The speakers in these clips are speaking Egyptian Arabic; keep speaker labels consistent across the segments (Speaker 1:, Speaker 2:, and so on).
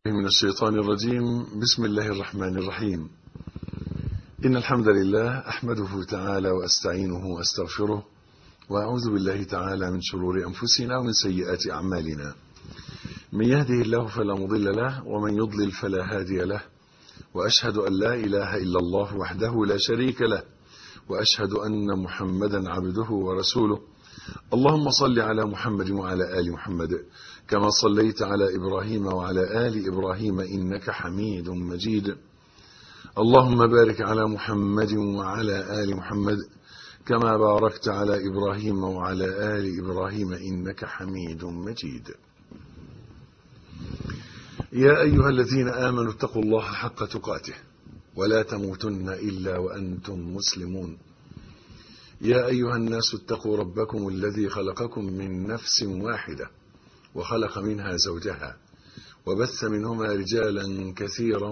Speaker 1: من الشيطان الرجيم بسم الله الرحمن الرحيم إن الحمد لله أحمده تعالى وأستعينه وأستغفره وأعوذ بالله تعالى من شرور أنفسنا ومن سيئات أعمالنا من يهده الله فلا مضل له ومن يضلل فلا هادي له وأشهد أن لا إله إلا الله وحده لا شريك له وأشهد أن محمدا عبده ورسوله اللهم صل على محمد وعلى آل محمد كما صليت على إبراهيم وعلى آل إبراهيم إنك حميد مجيد اللهم بارك على محمد وعلى آل محمد كما باركت على إبراهيم وعلى آل إبراهيم إنك حميد مجيد يا أيها الذين آمنوا اتقوا الله حق تقاته ولا تموتن إلا وأنتم مسلمون يا أيها الناس اتقوا ربكم الذي خلقكم من نفس واحدة وخلق منها زوجها وبث منهما رجالا كثيرا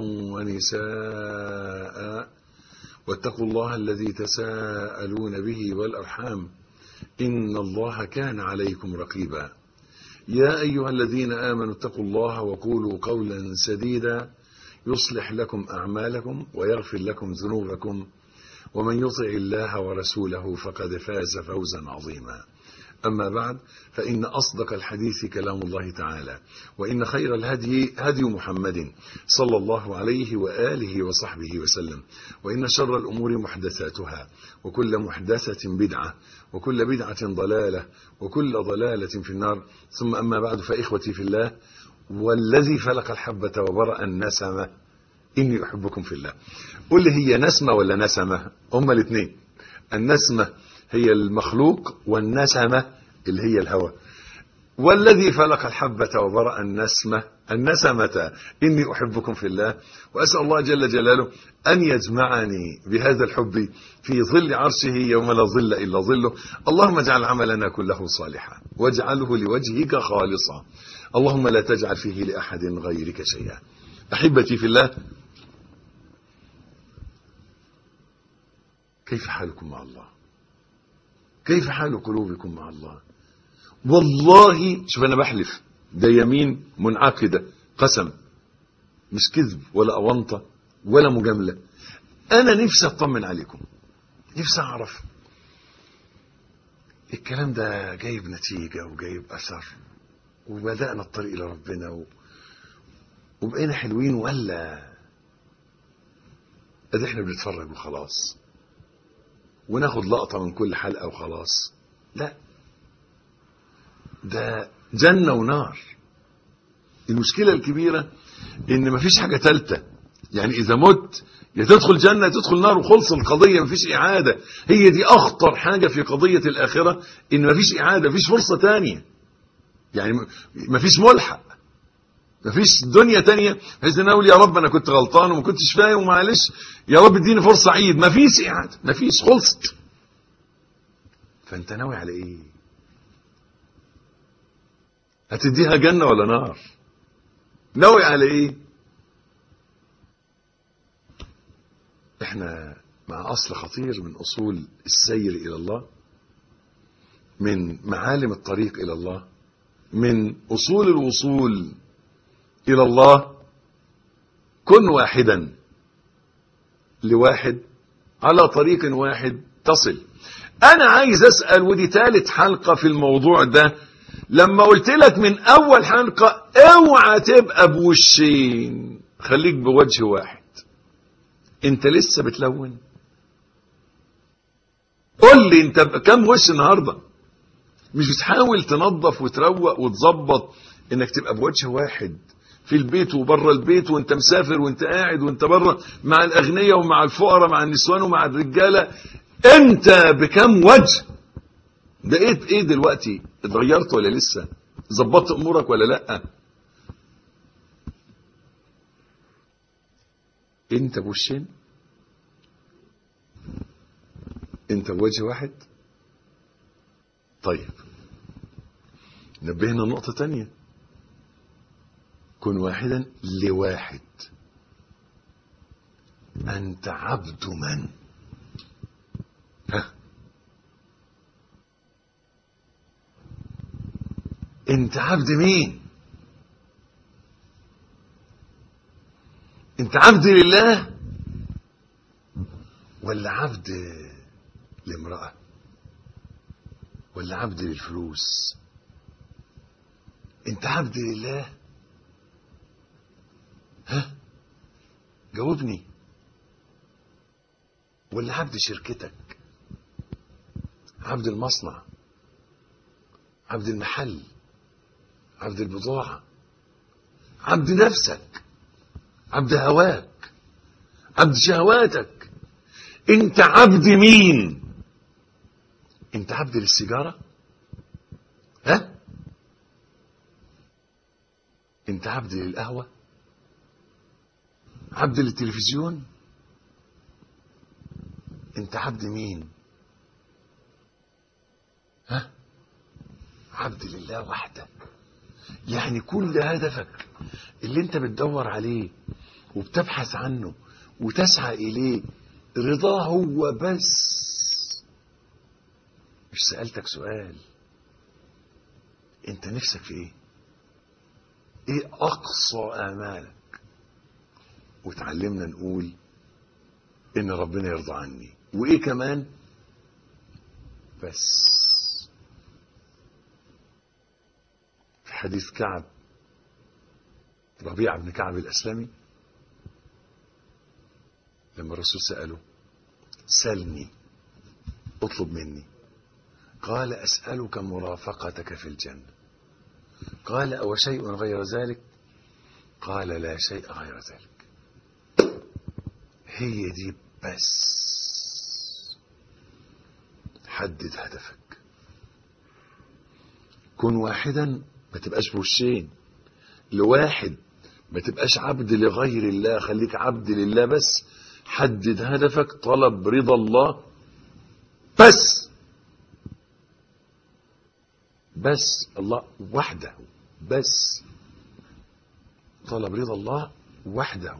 Speaker 1: ونساء واتقوا الله الذي تساءلون به والأرحام إن الله كان عليكم رقيبا يا أيها الذين آمنوا اتقوا الله وقولوا قولا سديدا يصلح لكم أعمالكم ويغفر لكم ذنوبكم ومن يطع الله ورسوله فقد فاز فوزا عظيما أما بعد فإن أصدق الحديث كلام الله تعالى وإن خير الهدي هدي محمد صلى الله عليه وآله وصحبه وسلم وإن شر الأمور محدثاتها وكل محدثة بدعة وكل بدعة ضلالة وكل ضلالة في النار ثم أما بعد فإخوتي في الله والذي فلق الحبة وبرأ النسمة إني أحبكم في الله قل لي هي نسمة ولا نسمة هما الاثنين النسمة هي المخلوق والنسمة اللي هي الهوى والذي فلق الحبة وبرأ النسمة النسمة إني أحبكم في الله وأسأل الله جل جلاله أن يجمعني بهذا الحب في ظل عرشه يوم لا ظل إلا ظله اللهم اجعل عملنا كله صالحا واجعله لوجهك خالصا اللهم لا تجعل فيه لأحد غيرك شيئا أحبتي في الله كيف حالكم مع الله كيف حال قلوبكم مع الله والله شوف أنا بحلف ده يمين منعقدة قسم مش كذب ولا أونطة ولا مجاملة أنا نفسي أطمن عليكم نفسي أعرف الكلام ده جايب نتيجة وجايب أثر وبدأنا الطريق إلى ربنا و... وبقينا حلوين ولا ادي احنا بنتفرج وخلاص وناخد لقطة من كل حلقة وخلاص لا ده جنة ونار المشكلة الكبيرة ان مفيش حاجة تالتة يعني اذا مت يا تدخل جنة يا تدخل نار وخلص القضية مفيش اعادة هي دي اخطر حاجة في قضية الاخرة ان مفيش اعادة مفيش فرصة تانية يعني مفيش ملحق مفيش دنيا تانية بحيث ان اقول يا رب انا كنت غلطان وما كنتش فاهم ومعلش يا رب اديني فرصة عيد مفيش اعادة مفيش خلصت فانت ناوي على ايه هتديها جنة ولا نار ناوي على ايه احنا مع اصل خطير من اصول السير الى الله من معالم الطريق الى الله من اصول الوصول إلى الله كن واحدا لواحد على طريق واحد تصل أنا عايز أسأل ودي ثالث حلقة في الموضوع ده لما قلت لك من أول حلقة اوعى تبقى بوشين خليك بوجه واحد انت لسه بتلون قول لي انت كم وش النهارده مش بتحاول تنظف وتروق وتظبط انك تبقى بوجه واحد في البيت وبره البيت وانت مسافر وانت قاعد وانت بره مع الاغنياء ومع الفقراء مع النسوان ومع الرجاله انت بكم وجه بقيت ايه دلوقتي اتغيرت ولا لسه ظبطت امورك ولا لا انت بوشين انت بوجه واحد طيب نبهنا نقطة تانية كن واحدا لواحد أنت عبد من ها انت عبد مين انت عبد لله ولا عبد لامرأة ولا عبد للفلوس انت عبد لله ها جاوبني ولا عبد شركتك عبد المصنع عبد المحل عبد البضاعة عبد نفسك عبد هواك عبد شهواتك انت عبد مين انت عبد للسيجارة ها انت عبد للقهوة عبد للتلفزيون انت عبد مين ها عبد لله وحده يعني كل هدفك اللي انت بتدور عليه وبتبحث عنه وتسعى اليه رضاه هو بس مش سألتك سؤال انت نفسك في ايه ايه اقصى امالك وتعلمنا نقول ان ربنا يرضى عني وايه كمان بس في حديث كعب ربيع بن كعب الاسلمي لما الرسول سأله سلني اطلب مني قال أسألك مرافقتك في الجنة قال أو شيء غير ذلك قال لا شيء غير ذلك هي دي بس حدد هدفك كن واحدا ما تبقاش بوشين لواحد ما تبقاش عبد لغير الله خليك عبد لله بس حدد هدفك طلب رضا الله بس بس الله وحده بس طلب رضا الله وحده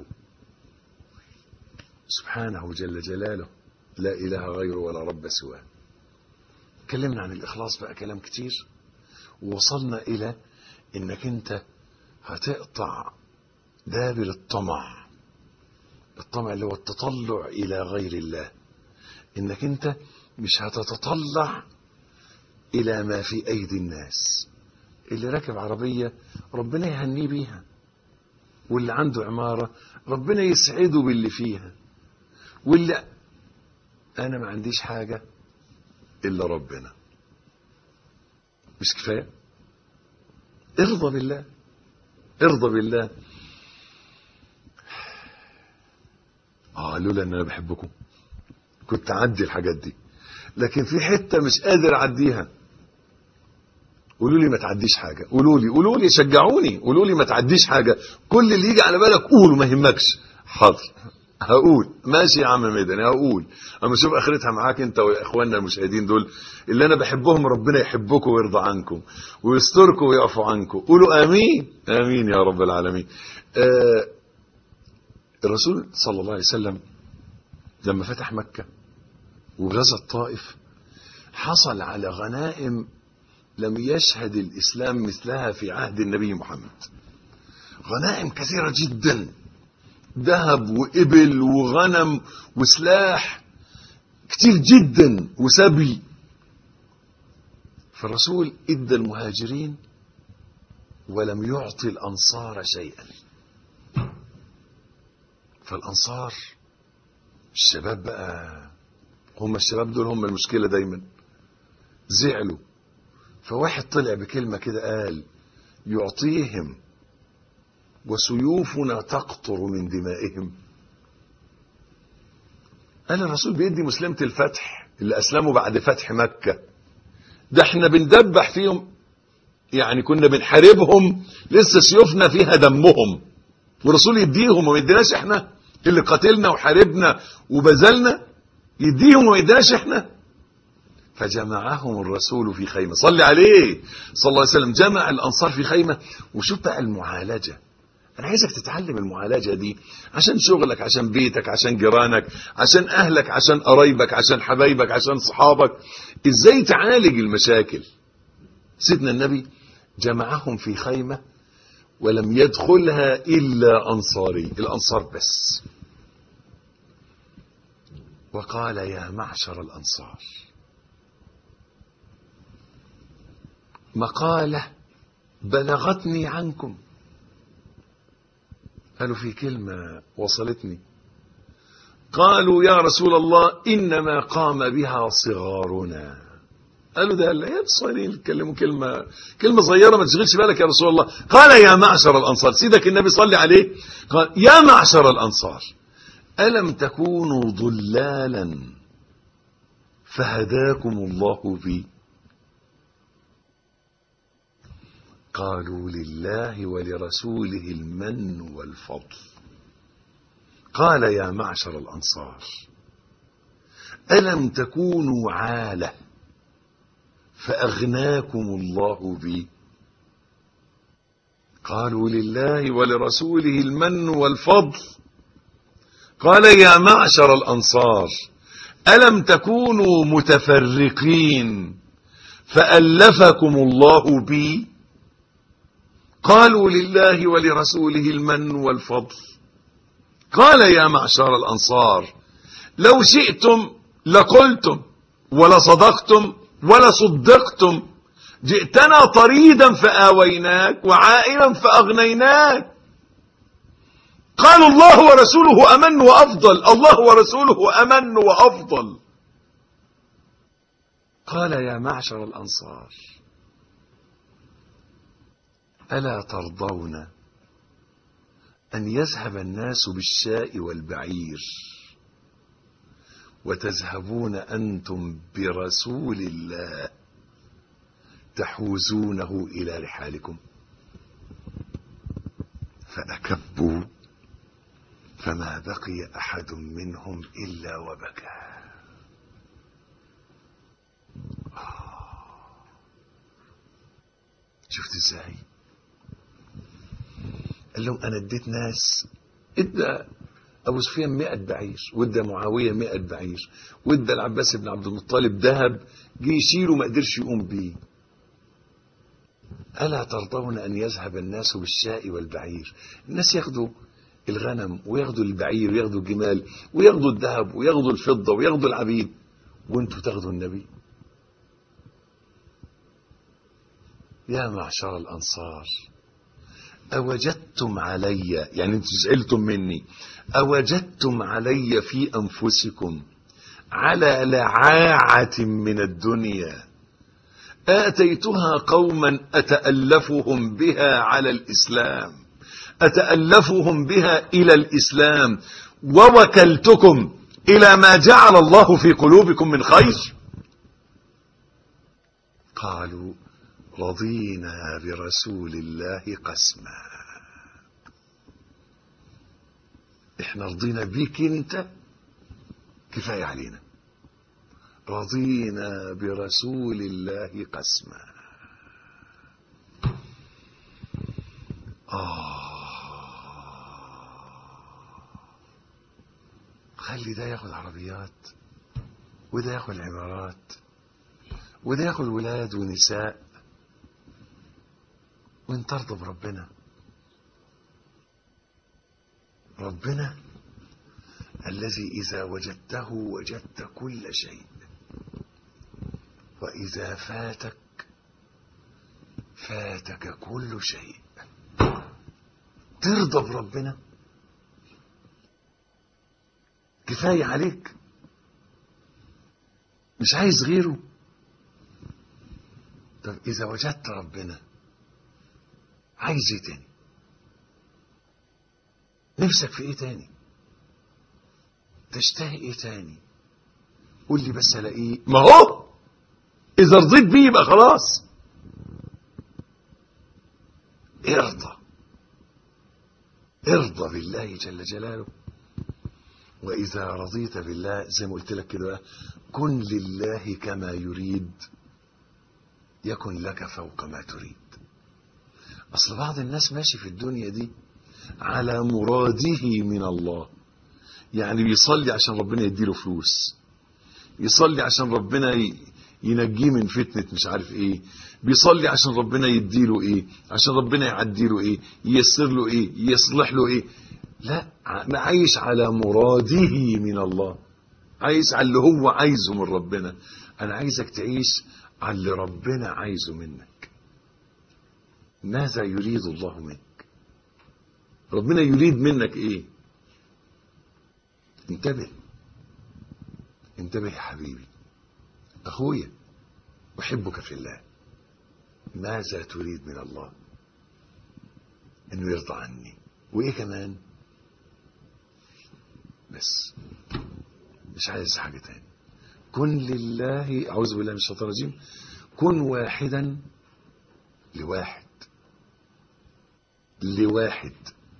Speaker 1: سبحانه جل جلاله لا إله غيره ولا رب سواه تكلمنا عن الإخلاص بقى كلام كتير ووصلنا إلى إنك أنت هتقطع دابر الطمع الطمع اللي هو التطلع إلى غير الله إنك أنت مش هتتطلع إلى ما في أيدي الناس اللي راكب عربية ربنا يهنيه بيها واللي عنده عمارة ربنا يسعده باللي فيها واللي أنا ما عنديش حاجة إلا ربنا مش كفاية ارضى بالله ارضى بالله آه لولا أن أنا بحبكم كنت أعدي الحاجات دي لكن في حتة مش قادر أعديها قولوا لي ما تعديش حاجة قولوا لي قولوا لي شجعوني قولوا لي ما تعديش حاجة كل اللي يجي على بالك قوله ما يهمكش حاضر هقول ماشي يا عم مدني هقول اما اشوف اخرتها معاك انت واخواننا المشاهدين دول اللي انا بحبهم ربنا يحبكم ويرضى عنكم ويستركم ويعفو عنكم قولوا امين امين يا رب العالمين آه الرسول صلى الله عليه وسلم لما فتح مكة وغزا الطائف حصل على غنائم لم يشهد الإسلام مثلها في عهد النبي محمد غنائم كثيرة جدا ذهب وإبل وغنم وسلاح كتير جدا وسبي فالرسول ادى المهاجرين ولم يعطي الأنصار شيئا فالأنصار الشباب بقى هم الشباب دول هم المشكلة دايما زعلوا فواحد طلع بكلمة كده قال يعطيهم وسيوفنا تقطر من دمائهم قال الرسول بيدي مسلمة الفتح اللي أسلموا بعد فتح مكة ده احنا بندبح فيهم يعني كنا بنحاربهم لسه سيوفنا فيها دمهم والرسول يديهم وما يديناش احنا اللي قتلنا وحاربنا وبذلنا يديهم وما يديناش احنا فجمعهم الرسول في خيمة صلي عليه صلى الله عليه وسلم جمع الأنصار في خيمة وشوف بقى المعالجة أنا عايزك تتعلم المعالجة دي عشان شغلك عشان بيتك عشان جيرانك عشان أهلك عشان قرايبك عشان حبايبك عشان صحابك إزاي تعالج المشاكل سيدنا النبي جمعهم في خيمة ولم يدخلها إلا أنصاري الأنصار بس وقال يا معشر الأنصار مقالة بلغتني عنكم قالوا في كلمة وصلتني قالوا يا رسول الله إنما قام بها صغارنا قالوا ده العيال الصغيرين يتكلموا كلمة كلمة صغيرة ما تشغلش بالك يا رسول الله قال يا معشر الأنصار سيدك النبي صلي عليه قال يا معشر الأنصار ألم تكونوا ضلالا فهداكم الله بي قالوا لله ولرسوله المن والفضل قال يا معشر الأنصار ألم تكونوا عالة فأغناكم الله بي قالوا لله ولرسوله المن والفضل قال يا معشر الأنصار ألم تكونوا متفرقين فألفكم الله بي قالوا لله ولرسوله المن والفضل قال يا معشر الأنصار لو شئتم لقلتم ولصدقتم ولصدقتم جئتنا طريدا فآويناك وعائلا فأغنيناك قالوا الله ورسوله أمن وأفضل الله ورسوله أمن وأفضل قال يا معشر الأنصار ألا ترضون أن يذهب الناس بالشاء والبعير وتذهبون أنتم برسول الله تحوزونه إلى رحالكم فأكبوا فما بقي أحد منهم إلا وبكى شفت ازاي قال لهم انا اديت ناس ادى ابو سفيان 100 بعير وادى معاويه 100 بعير وادى العباس بن عبد المطلب ذهب جه يشيله ما قدرش يقوم بيه الا ترضون ان يذهب الناس بالشاء والبعير الناس ياخدوا الغنم وياخدوا البعير وياخدوا الجمال وياخدوا الذهب وياخدوا الفضه وياخدوا العبيد وانتوا تاخدوا النبي يا معشر الانصار أوجدتم علي يعني انتم سألتم مني أوجدتم علي في أنفسكم على لعاعة من الدنيا آتيتها قوما أتألفهم بها على الإسلام أتألفهم بها إلى الإسلام ووكلتكم إلى ما جعل الله في قلوبكم من خير قالوا رضينا برسول الله قسما احنا رضينا بيك انت كفاية علينا رضينا برسول الله قسما آه خلي ده ياخد عربيات وده ياخد عمارات وده ياخد ولاد ونساء وانت ترضى بربنا ربنا الذي إذا وجدته وجدت كل شيء وإذا فاتك فاتك كل شيء ترضى بربنا كفاية عليك مش عايز غيره طب إذا وجدت ربنا عايز ايه تاني نفسك في ايه تاني تشتهي ايه تاني قول لي بس الاقيه ما هو اذا رضيت بيه يبقى خلاص ارضى ارضى بالله جل جلاله واذا رضيت بالله زي ما قلت لك كده كن لله كما يريد يكن لك فوق ما تريد أصل بعض الناس ماشي في الدنيا دي على مراده من الله يعني بيصلي عشان ربنا يديله فلوس يصلي عشان ربنا ينجيه من فتنة مش عارف ايه بيصلي عشان ربنا يديله ايه عشان ربنا يعديله ايه ييسر له ايه يصلح له ايه لا ع- عايش على مراده من الله عايز على اللي هو عايزه من ربنا انا عايزك تعيش على اللي ربنا عايزه منك ماذا يريد الله منك ربنا يريد منك ايه انتبه انتبه يا حبيبي اخويا احبك في الله ماذا تريد من الله انه يرضى عني وايه كمان بس مش عايز حاجه تاني كن لله اعوذ بالله من الشيطان الرجيم كن واحدا لواحد لواحد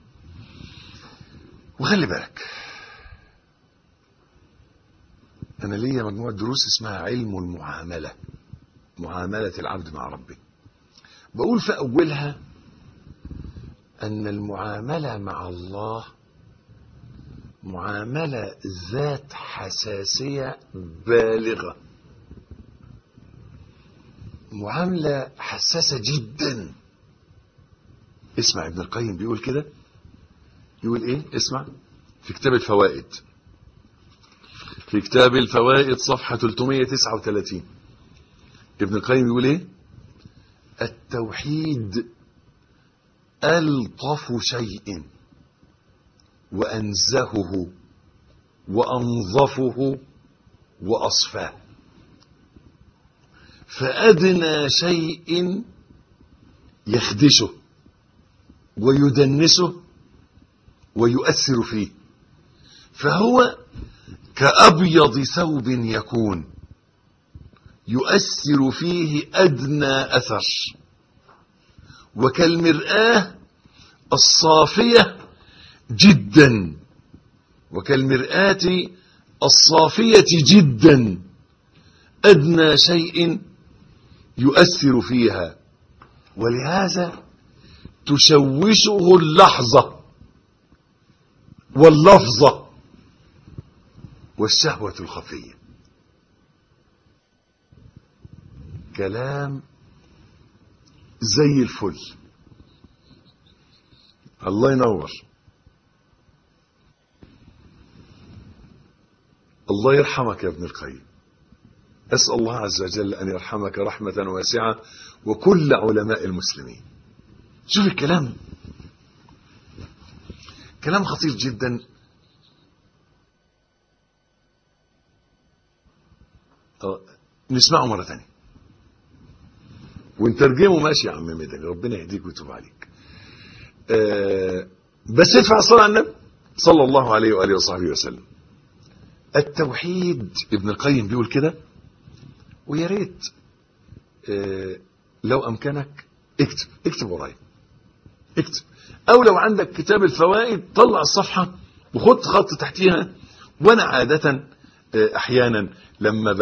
Speaker 1: وخلي بالك أنا ليا مجموعة دروس اسمها علم المعاملة معاملة العبد مع ربه بقول في أولها أن المعاملة مع الله معاملة ذات حساسية بالغة معاملة حساسة جدا اسمع ابن القيم بيقول كده يقول ايه اسمع في كتاب الفوائد في كتاب الفوائد صفحة 339 ابن القيم يقول ايه التوحيد ألطف شيء وأنزهه وأنظفه وأصفاه فأدنى شيء يخدشه ويدنسه ويؤثر فيه فهو كأبيض ثوب يكون يؤثر فيه أدنى أثر وكالمرآة الصافية جدا وكالمرآة الصافية جدا أدنى شيء يؤثر فيها ولهذا تشوشه اللحظة واللفظة والشهوة الخفية كلام زي الفل الله ينور الله يرحمك يا ابن القيم أسأل الله عز وجل أن يرحمك رحمة واسعة وكل علماء المسلمين شوف الكلام كلام خطير جدا آه، نسمعه مرة ثانية ونترجمه ماشي يا عم مدني ربنا يهديك ويتوب عليك آه، بس ادفع الصلاة على النبي صلى الله عليه وآله وصحبه وسلم التوحيد ابن القيم بيقول كده ويا ريت آه، لو أمكنك اكتب اكتب ورايا اكتب أو لو عندك كتاب الفوائد طلع الصفحة وخد خط تحتيها وأنا عادة آه، أحيانا لما ب...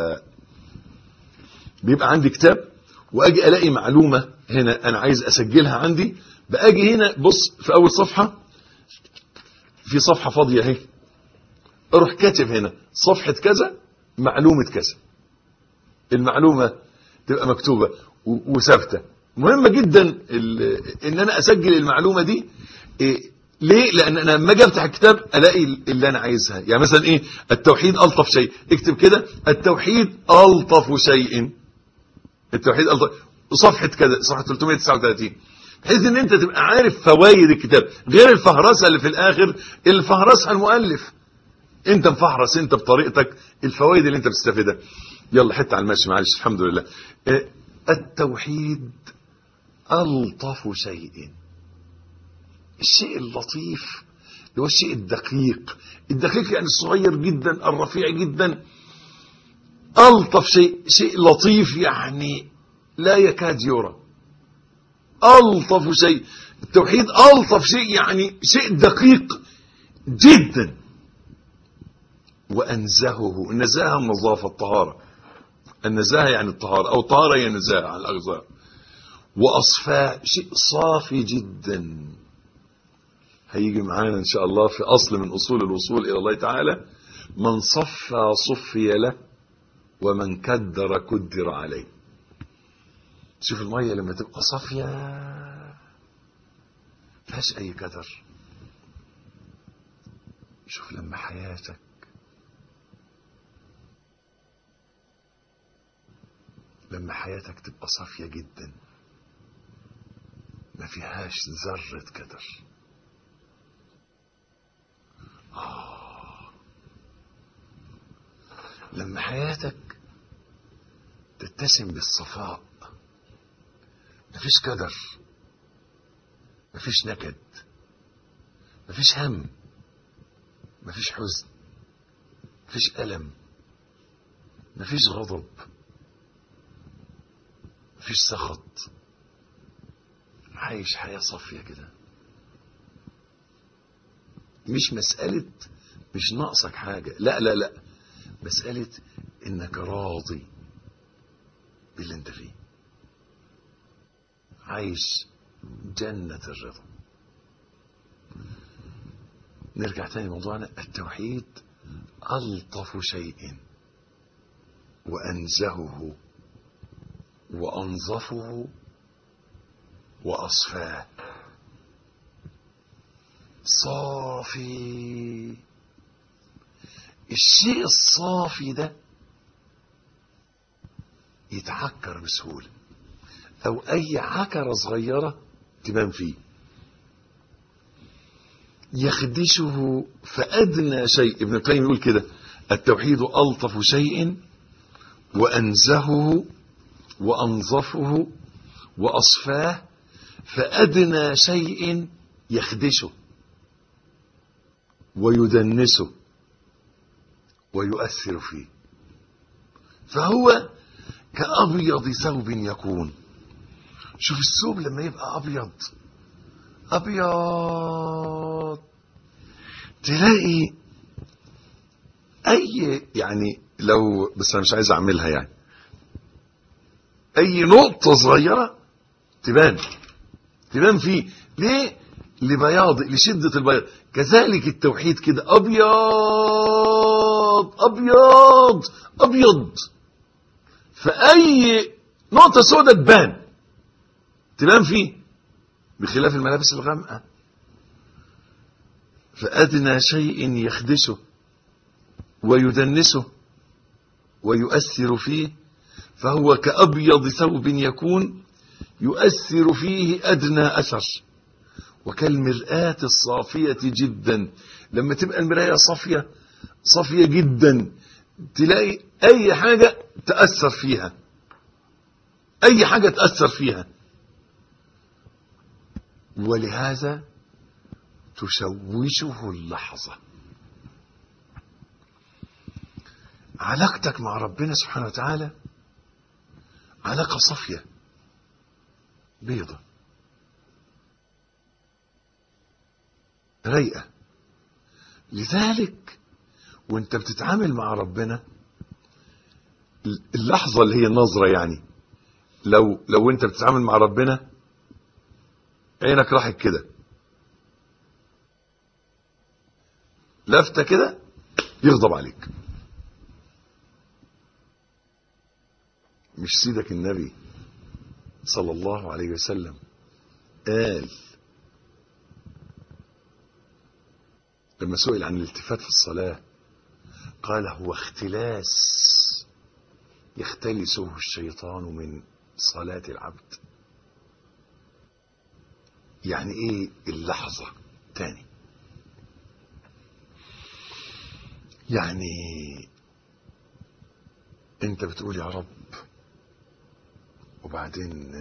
Speaker 1: بيبقى عندي كتاب واجي الاقي معلومه هنا انا عايز اسجلها عندي باجي هنا بص في اول صفحه في صفحه فاضيه اهي اروح كاتب هنا صفحه كذا معلومه كذا المعلومه تبقى مكتوبه و- وثابته مهمه جدا ال- ان انا اسجل المعلومه دي إيه ليه؟ لان انا لما اجي افتح الكتاب الاقي اللي انا عايزها، يعني مثلا ايه؟ التوحيد الطف شيء، اكتب كده التوحيد الطف شيء. التوحيد ألطف صفحة كذا صفحة 339 بحيث ان انت تبقى عارف فوائد الكتاب غير الفهرسة اللي في الاخر اللي فهرسها المؤلف انت مفهرس انت بطريقتك الفوائد اللي انت بتستفيدها يلا حتى على المشي معلش الحمد لله اه، التوحيد ألطف شيء الشيء اللطيف اللي هو الشيء الدقيق الدقيق يعني الصغير جدا الرفيع جدا ألطف شيء شيء لطيف يعني لا يكاد يرى ألطف شيء التوحيد ألطف شيء يعني شيء دقيق جدا وأنزهه النزاهة النظافة الطهارة النزاهة يعني الطهارة أو طهارة هي نزاهة على الأغذار وأصفاء شيء صافي جدا هيجي معانا إن شاء الله في أصل من أصول الوصول إلى الله تعالى من صفى صفي له ومن كدر كدر عليه شوف المية لما تبقى صافية فيهاش أي كدر شوف لما حياتك لما حياتك تبقى صافية جدا ما فيهاش ذرة كدر آه. لما حياتك تتسم بالصفاء مفيش كدر مفيش نكد مفيش هم مفيش حزن مفيش ألم مفيش غضب مفيش سخط عايش حياة صافية كده مش مسألة مش ناقصك حاجة لا لا لا مسألة انك راضي باللي انت فيه عايش جنة الرضا نرجع تاني لموضوعنا التوحيد ألطف شيء وأنزهه وأنظفه وأصفاه صافي الشيء الصافي ده يتعكر بسهولة أو أي عكرة صغيرة تبان فيه يخدشه فأدنى شيء ابن القيم يقول كده التوحيد ألطف شيء وأنزهه وأنظفه وأصفاه فأدنى شيء يخدشه ويدنسه ويؤثر فيه فهو كأبيض ثوب يكون شوف الثوب لما يبقى أبيض أبيض تلاقي أي يعني لو بس أنا مش عايز أعملها يعني أي نقطة صغيرة تبان تبان فيه ليه؟ لبياض لشدة البياض كذلك التوحيد كده أبيض أبيض أبيض فأي نقطة سوداء تبان تبان فيه بخلاف الملابس الغامقة فأدنى شيء يخدشه ويدنسه ويؤثر فيه فهو كأبيض ثوب يكون يؤثر فيه أدنى أثر وكالمرآة الصافية جدا لما تبقى المراية صافية صافية جدا تلاقي أي حاجة تأثر فيها أي حاجة تأثر فيها ولهذا تشوشه اللحظة علاقتك مع ربنا سبحانه وتعالى علاقة صافية بيضة رايقة لذلك وانت بتتعامل مع ربنا اللحظة اللي هي النظرة يعني لو لو انت بتتعامل مع ربنا عينك راحت كده لفتة كده يغضب عليك مش سيدك النبي صلى الله عليه وسلم قال لما سئل عن الالتفات في الصلاة قال هو اختلاس يختلسه الشيطان من صلاة العبد يعني ايه اللحظة تاني يعني انت بتقول يا رب وبعدين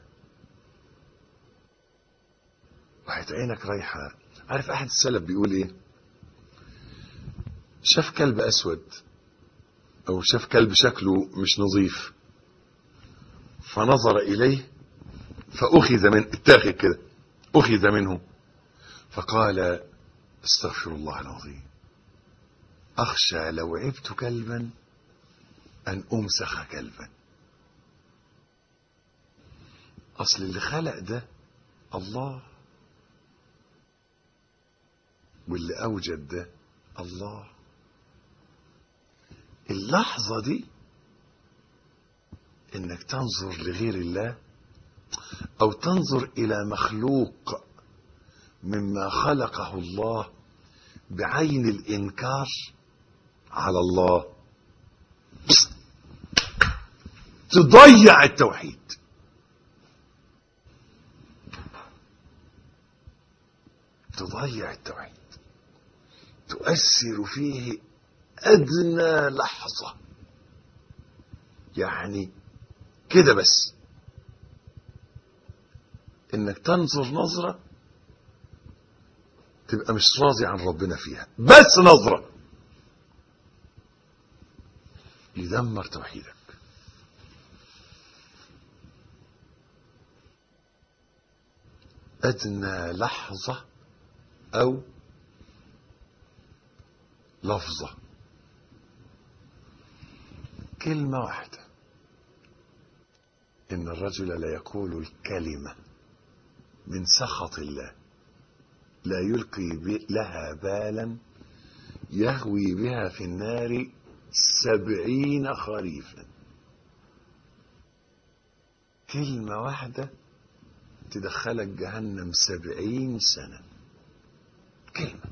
Speaker 1: راحت عينك رايحة عارف احد السلف بيقول ايه شاف كلب اسود او شاف كلب شكله مش نظيف فنظر اليه فاخذ من اتاخذ كده اخذ منه فقال استغفر الله العظيم اخشى لو عبت كلبا ان امسخ كلبا اصل اللي خلق ده الله واللي اوجد ده الله اللحظة دي انك تنظر لغير الله او تنظر الى مخلوق مما خلقه الله بعين الانكار على الله تضيع التوحيد تضيع التوحيد تؤثر فيه ادنى لحظه يعني كده بس انك تنظر نظره تبقى مش راضي عن ربنا فيها بس نظره يدمر توحيدك ادنى لحظه او لفظه كلمه واحده ان الرجل لا يقول الكلمه من سخط الله لا يلقي لها بالا يهوي بها في النار سبعين خريفا كلمة واحدة تدخلك جهنم سبعين سنة كلمة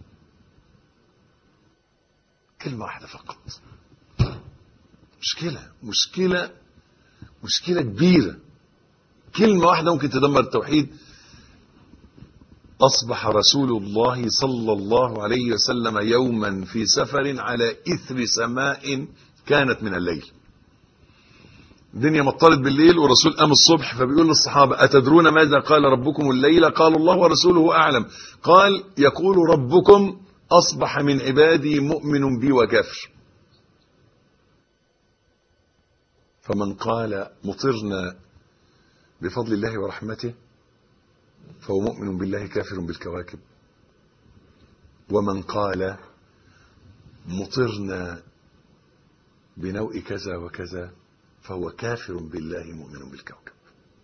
Speaker 1: كلمة واحدة فقط مشكلة مشكلة مشكلة كبيرة كلمة واحدة ممكن تدمر التوحيد أصبح رسول الله صلى الله عليه وسلم يوما في سفر على إثر سماء كانت من الليل الدنيا مطلت بالليل والرسول قام الصبح فبيقول للصحابة أتدرون ماذا قال ربكم الليلة قال الله ورسوله أعلم قال يقول ربكم أصبح من عبادي مؤمن بي وكافر فمن قال مطرنا بفضل الله ورحمته فهو مؤمن بالله كافر بالكواكب ومن قال مطرنا بنوء كذا وكذا فهو كافر بالله مؤمن بالكوكب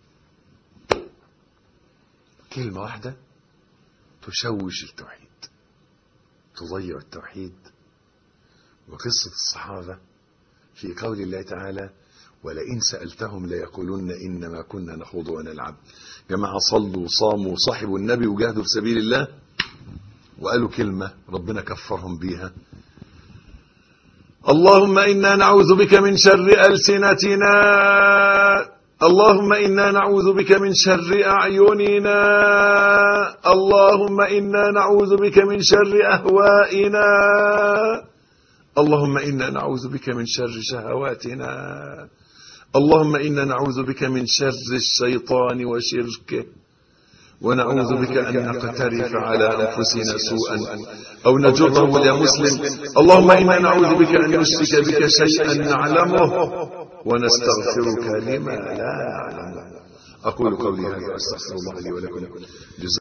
Speaker 1: كلمة واحدة تشوش التوحيد تضيع التوحيد وقصة الصحابة في قول الله تعالى ولئن سألتهم ليقولن إنما كنا نخوض ونلعب جماعة صلوا وصاموا وصاحبوا النبي وجاهدوا في سبيل الله وقالوا كلمة ربنا كفرهم بيها اللهم إنا نعوذ بك من شر ألسنتنا اللهم إنا نعوذ بك من شر أعيننا اللهم إنا نعوذ بك من شر أهوائنا اللهم إنا نعوذ بك من شر شهواتنا اللهم إنا نعوذ بك من شر الشيطان وشركه ونعوذ بك أن نقترف على أنفسنا سوءا أو نجره إلى مسلم اللهم إنا نعوذ بك أن نشرك بك شيئا نعلمه ونستغفرك لما لا نعلمه أقول قولي هذا أستغفر الله لي ولكم